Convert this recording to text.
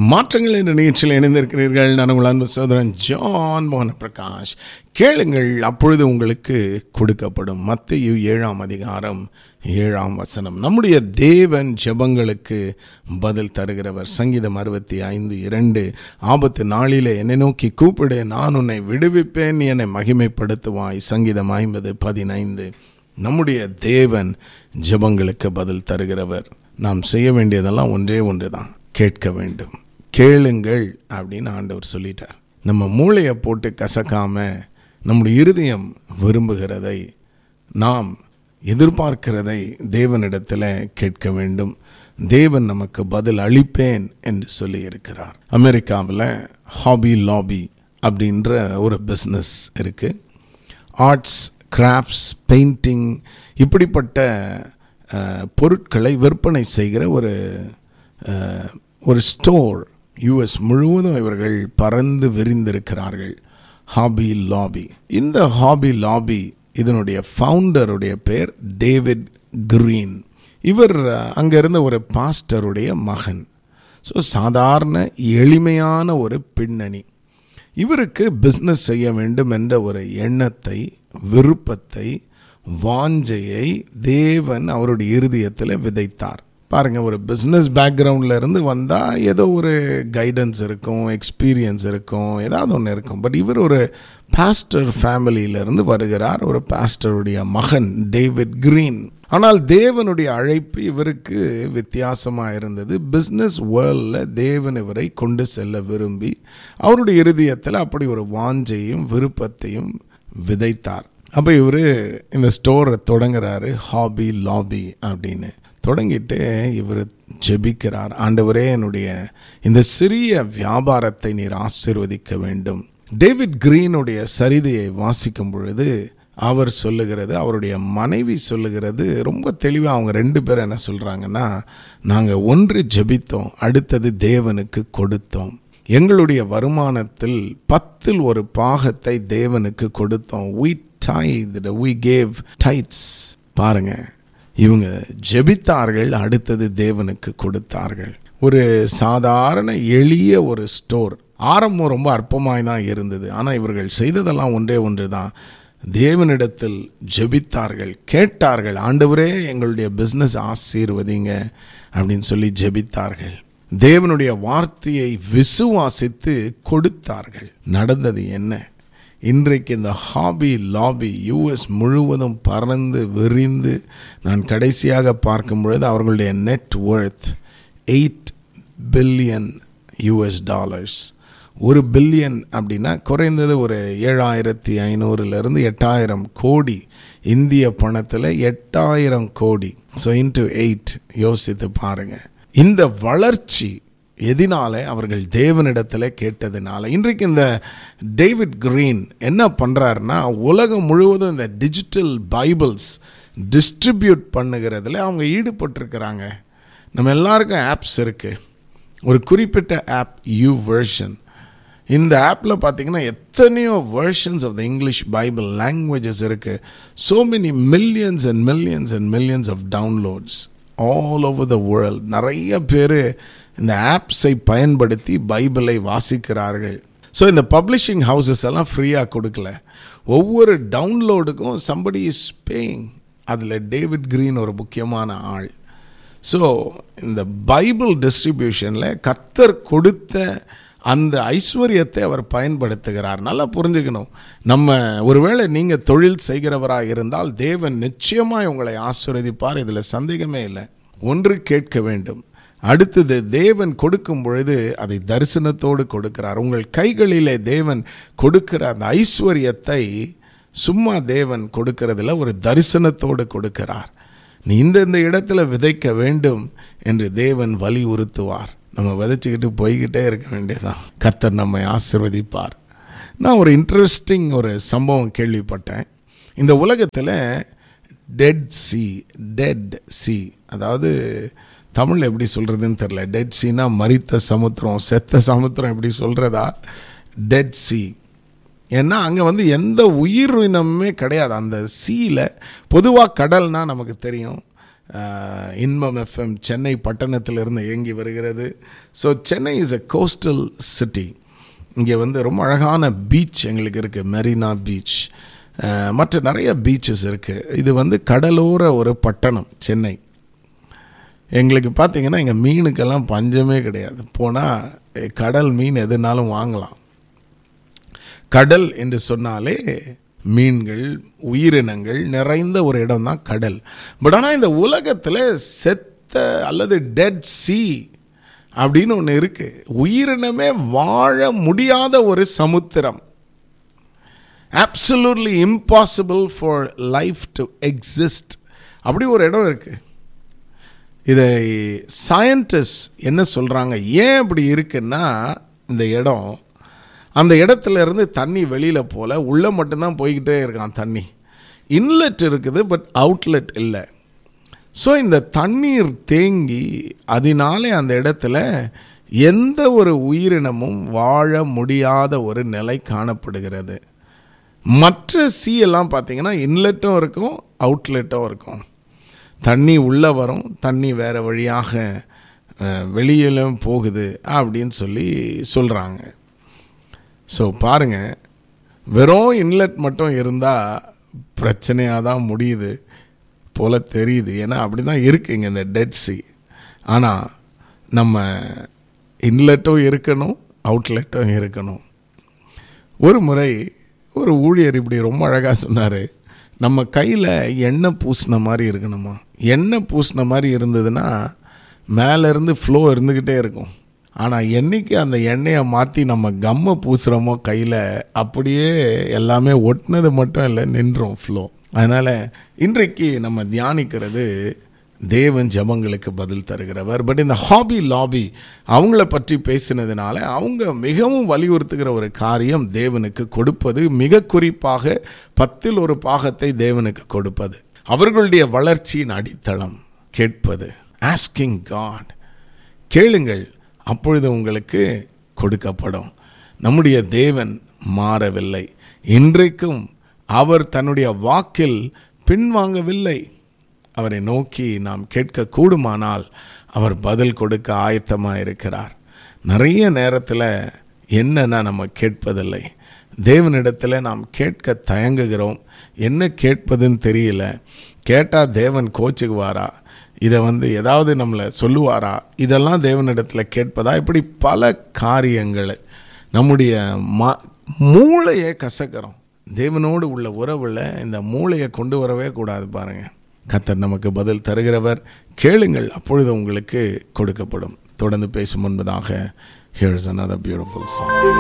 மாற்றங்கள் என்ற நிகழ்ச்சியில் இணைந்திருக்கிறீர்கள் நான் உங்கள் அன்பு சோதரன் ஜான் மோகன பிரகாஷ் கேளுங்கள் அப்பொழுது உங்களுக்கு கொடுக்கப்படும் மத்திய ஏழாம் அதிகாரம் ஏழாம் வசனம் நம்முடைய தேவன் ஜெபங்களுக்கு பதில் தருகிறவர் சங்கீதம் அறுபத்தி ஐந்து இரண்டு ஆபத்து நாளிலே என்னை நோக்கி கூப்பிடு நான் உன்னை விடுவிப்பேன் நீ என்னை மகிமைப்படுத்துவாய் சங்கீதம் ஐம்பது பதினைந்து நம்முடைய தேவன் ஜெபங்களுக்கு பதில் தருகிறவர் நாம் செய்ய வேண்டியதெல்லாம் ஒன்றே ஒன்று தான் கேட்க வேண்டும் கேளுங்கள் அப்படின்னு ஆண்டவர் சொல்லிட்டார் நம்ம மூளையை போட்டு கசக்காம நம்முடைய இருதயம் விரும்புகிறதை நாம் எதிர்பார்க்கிறதை தேவனிடத்தில் கேட்க வேண்டும் தேவன் நமக்கு பதில் அளிப்பேன் என்று சொல்லி இருக்கிறார் அமெரிக்காவில் ஹாபி லாபி அப்படின்ற ஒரு பிஸ்னஸ் இருக்குது ஆர்ட்ஸ் கிராஃப்ட்ஸ் பெயிண்டிங் இப்படிப்பட்ட அஹ், பொருட்களை விற்பனை செய்கிற ஒரு அஹ், ஒரு ஸ்டோர் யுஎஸ் முழுவதும் இவர்கள் பறந்து விரிந்திருக்கிறார்கள் ஹாபி லாபி இந்த ஹாபி லாபி இதனுடைய ஃபவுண்டருடைய பேர் டேவிட் கிரீன் இவர் அங்கே இருந்த ஒரு பாஸ்டருடைய மகன் ஸோ சாதாரண எளிமையான ஒரு பின்னணி இவருக்கு பிஸ்னஸ் செய்ய வேண்டும் என்ற ஒரு எண்ணத்தை விருப்பத்தை வாஞ்சையை தேவன் அவருடைய இருதயத்தில் விதைத்தார் பாருங்க ஒரு பிஸ்னஸ் பேக்ரவுண்டில் இருந்து வந்தால் ஏதோ ஒரு கைடன்ஸ் இருக்கும் எக்ஸ்பீரியன்ஸ் இருக்கும் ஏதாவது ஒன்று இருக்கும் பட் இவர் ஒரு பாஸ்டர் ஃபேமிலியிலிருந்து வருகிறார் ஒரு பாஸ்டருடைய மகன் டேவிட் கிரீன் ஆனால் தேவனுடைய அழைப்பு இவருக்கு வித்தியாசமாக இருந்தது பிஸ்னஸ் வேர்ல்டில் தேவன் இவரை கொண்டு செல்ல விரும்பி அவருடைய இருதயத்தில் அப்படி ஒரு வாஞ்சையும் விருப்பத்தையும் விதைத்தார் அப்போ இவர் இந்த ஸ்டோரை தொடங்குறாரு ஹாபி லாபி அப்படின்னு தொடங்கிட்டு இவர் ஜெபிக்கிறார் ஆண்டவரே என்னுடைய இந்த சிறிய வியாபாரத்தை நீர் ஆசீர்வதிக்க வேண்டும் டேவிட் கிரீனுடைய சரிதையை வாசிக்கும் பொழுது அவர் சொல்லுகிறது அவருடைய மனைவி சொல்லுகிறது ரொம்ப தெளிவாக அவங்க ரெண்டு பேரும் என்ன சொல்கிறாங்கன்னா நாங்கள் ஒன்று ஜெபித்தோம் அடுத்தது தேவனுக்கு கொடுத்தோம் எங்களுடைய வருமானத்தில் பத்தில் ஒரு பாகத்தை தேவனுக்கு கொடுத்தோம் we tithed we gave tithes பாருங்க இவங்க ஜெபித்தார்கள் அடுத்தது தேவனுக்கு கொடுத்தார்கள் ஒரு சாதாரண எளிய ஒரு ஸ்டோர் ஆரம்பம் ரொம்ப அற்பமாய் தான் இருந்தது ஆனால் இவர்கள் செய்ததெல்லாம் ஒன்றே ஒன்று தான் தேவனிடத்தில் ஜெபித்தார்கள் கேட்டார்கள் ஆண்டவரே எங்களுடைய பிஸ்னஸ் ஆசீர்வதிங்க அப்படின்னு சொல்லி ஜெபித்தார்கள் தேவனுடைய வார்த்தையை விசுவாசித்து கொடுத்தார்கள் நடந்தது என்ன இன்றைக்கு இந்த ஹாபி லாபி யூஎஸ் முழுவதும் பறந்து விரிந்து நான் கடைசியாக பார்க்கும் பொழுது அவர்களுடைய net worth eight billion US dollars ஒரு பில்லியன் அப்படின்னா குறைந்தது ஒரு ஏழாயிரத்தி ஐநூறுலேருந்து எட்டாயிரம் கோடி இந்திய பணத்தில் எட்டாயிரம் கோடி ஸோ இன்ட்டு எயிட் யோசித்து பாருங்கள் இந்த வளர்ச்சி எதினால அவர்கள் தேவனிடத்தில் கேட்டதுனால இன்றைக்கு இந்த டேவிட் கிரீன் என்ன பண்ணுறாருன்னா உலகம் முழுவதும் இந்த டிஜிட்டல் பைபிள்ஸ் டிஸ்ட்ரிபியூட் பண்ணுகிறதுல அவங்க ஈடுபட்டிருக்கிறாங்க நம்ம எல்லாருக்கும் ஆப்ஸ் இருக்குது ஒரு குறிப்பிட்ட ஆப் யூ வெர்ஷன் இந்த ஆப்பில் பார்த்தீங்கன்னா எத்தனையோ versions of the English Bible languages இருக்குது so many millions and millions and millions of downloads all over the world நிறைய பேர் இந்த ஆப்ஸை பயன்படுத்தி பைபிளை வாசிக்கிறார்கள் ஸோ இந்த பப்ளிஷிங் ஹவுசஸ் எல்லாம் ஃப்ரீயாக கொடுக்கல ஒவ்வொரு டவுன்லோடுக்கும் சம்படி இஸ் பேயிங் அதில் டேவிட் கிரீன் ஒரு முக்கியமான ஆள் ஸோ இந்த பைபிள் டிஸ்ட்ரிபியூஷனில் கத்தர் கொடுத்த அந்த ஐஸ்வர்யத்தை அவர் பயன்படுத்துகிறார் நல்லா புரிஞ்சுக்கணும் நம்ம ஒருவேளை நீங்கள் தொழில் செய்கிறவராக இருந்தால் தேவன் நிச்சயமாக உங்களை ஆசீர்வதிப்பார் இதில் சந்தேகமே இல்லை ஒன்று கேட்க வேண்டும் அடுத்தது தேவன் கொடுக்கும் பொழுது அதை தரிசனத்தோடு கொடுக்கிறார் உங்கள் கைகளிலே தேவன் கொடுக்கிற அந்த ஐஸ்வர்யத்தை சும்மா தேவன் கொடுக்கறதில் ஒரு தரிசனத்தோடு கொடுக்கிறார் நீ இந்த இந்த இடத்துல விதைக்க வேண்டும் என்று தேவன் வலியுறுத்துவார் நம்ம விதைச்சிக்கிட்டு போய்கிட்டே இருக்க வேண்டியதான் கர்த்தர் நம்மை ஆசிர்வதிப்பார் நான் ஒரு இன்ட்ரெஸ்டிங் ஒரு சம்பவம் கேள்விப்பட்டேன் இந்த உலகத்தில் டெட் சி டெட் சி அதாவது தமிழில் எப்படி சொல்கிறதுன்னு தெரில டெட் சீனா மரித்த சமுத்திரம் செத்த சமுத்திரம் எப்படி சொல்கிறதா டெட் சி ஏன்னா அங்கே வந்து எந்த உயிரினமுமே கிடையாது அந்த சீயில் பொதுவாக கடல்னால் நமக்கு தெரியும் அஹ், இன்பம் எஃப்எம் சென்னை பட்டணத்திலிருந்து இயங்கி வருகிறது so Chennai is a coastal city இங்கே வந்து ரொம்ப அழகான பீச் எங்களுக்கு இருக்குது மெரினா பீச் அஹ், மற்ற நிறைய பீச்சஸ் இருக்குது இது வந்து கடலோர ஒரு பட்டணம் சென்னை எங்களுக்கு பார்த்தீங்கன்னா எங்கள் மீனுக்கெல்லாம் பஞ்சமே கிடையாது போனால் கடல் மீன் எதுனாலும் வாங்கலாம் கடல் என்று சொன்னாலே மீன்கள் உயிரினங்கள் நிறைந்த ஒரு இடம் தான் கடல் பட் ஆனால் இந்த உலகத்தில் செத்த அல்லது டெட் சி அப்படின்னு ஒன்று இருக்குது உயிரினமே வாழ முடியாத ஒரு சமுத்திரம் absolutely impossible for life to exist அப்படி ஒரு இடம் இருக்குது இதை சயின்டிஸ்ட் என்ன சொல்கிறாங்க ஏன் அப்படி இருக்குன்னா இந்த இடம் அந்த இடத்துல இருந்து தண்ணி வெளியில் போல உள்ளே மட்டும்தான் போய்கிட்டே இருக்கான் தண்ணி இன்லெட் இருக்குது பட் அவுட்லெட் இல்லை ஸோ இந்த தண்ணீர் தேங்கி அதனாலே அந்த இடத்துல எந்த ஒரு உயிரினமும் வாழ முடியாத ஒரு நிலை காணப்படுகிறது மற்ற சீ எல்லாம் பார்த்தீங்கன்னா இன்லெட்டும் இருக்கும் அவுட்லெட்டும் இருக்கும் தண்ணி உள்ளே வரும் தண்ணி வேறு வழியாக அஹ், வெளியிலும் போகுது அப்படின்னு சொல்லி சொல்கிறாங்க ஸோ பாருங்கள் வெறும் இன்லெட் மட்டும் இருந்தால் பிரச்சனையாக தான் முடியுது போல தெரியுது ஏன்னா அப்படி தான் இருக்குங்க இந்த டெட் சி ஆனால் நம்ம இன்லெட்டும் இருக்கணும் அவுட்லெட்டும் இருக்கணும் ஒரு முறை ஒரு ஊழியர் இப்படி ரொம்ப அழகாக சொன்னார் நம்ம கையில் எண்ணெய் பூசின மாதிரி இருக்கணுமா எண்ணெய் பூசின மாதிரி இருந்ததுன்னா மேலேருந்து ஃப்ளோ இருந்துக்கிட்டே இருக்கும் ஆனால் என்னைக்கு அந்த எண்ணெயை மாற்றி நம்ம கம்மை பூசுகிறோமோ கையில் அப்படியே எல்லாமே ஒட்டினது மட்டும் இல்லை நின்றோம் ஃப்ளோ அதனால் இன்றைக்கு நம்ம தியானிக்கிறது தேவன் ஜபங்களுக்கு பதில் தருகிறவர் பட் இந்த ஹாபி லாபி அவங்கள பற்றி பேசினதுனால அவங்க மிகவும் வலியுறுத்துகிற ஒரு காரியம் தேவனுக்கு கொடுப்பது மிக குறிப்பாக பத்தில் ஒரு பாகத்தை தேவனுக்கு கொடுப்பது அவர்களுடைய வளர்ச்சியின் அடித்தளம் கேட்பது ஆஸ்கிங் காட் கேளுங்கள் அப்பொழுது உங்களுக்கு கொடுக்கப்படும் நம்முடைய தேவன் மாறவில்லை இன்றைக்கும் அவர் தன்னுடைய வாக்கில் பின்வாங்கவில்லை அவரை நோக்கி நாம் கேட்க கூடுமானால் அவர் பதில் கொடுக்க ஆயத்தமாக இருக்கிறார் நிறைய நேரத்தில் என்னன்னா நம்ம கேட்பதில்லை தேவனிடத்தில் நாம் கேட்க தயங்குகிறோம் என்ன கேட்பதுன்னு தெரியல கேட்டால் தேவன் கோச்சுக்குவாரா இதை வந்து ஏதாவது நம்மளை சொல்லுவாரா இதெல்லாம் தேவனிடத்தில் கேட்பதா இப்படி பல காரியங்கள் நம்முடைய ம மூளையை கசக்கிறோம் தேவனோடு உள்ள உறவில் இந்த மூளையை கொண்டு வரவே கூடாது பாருங்கள் கத்தர் நமக்கு பதில் தருகிறவர் கேளுங்கள் அப்பொழுது உங்களுக்கு கொடுக்கப்படும் தொடர்ந்து பேசும் முன்பதாக ஹியர்ஸ் another beautiful song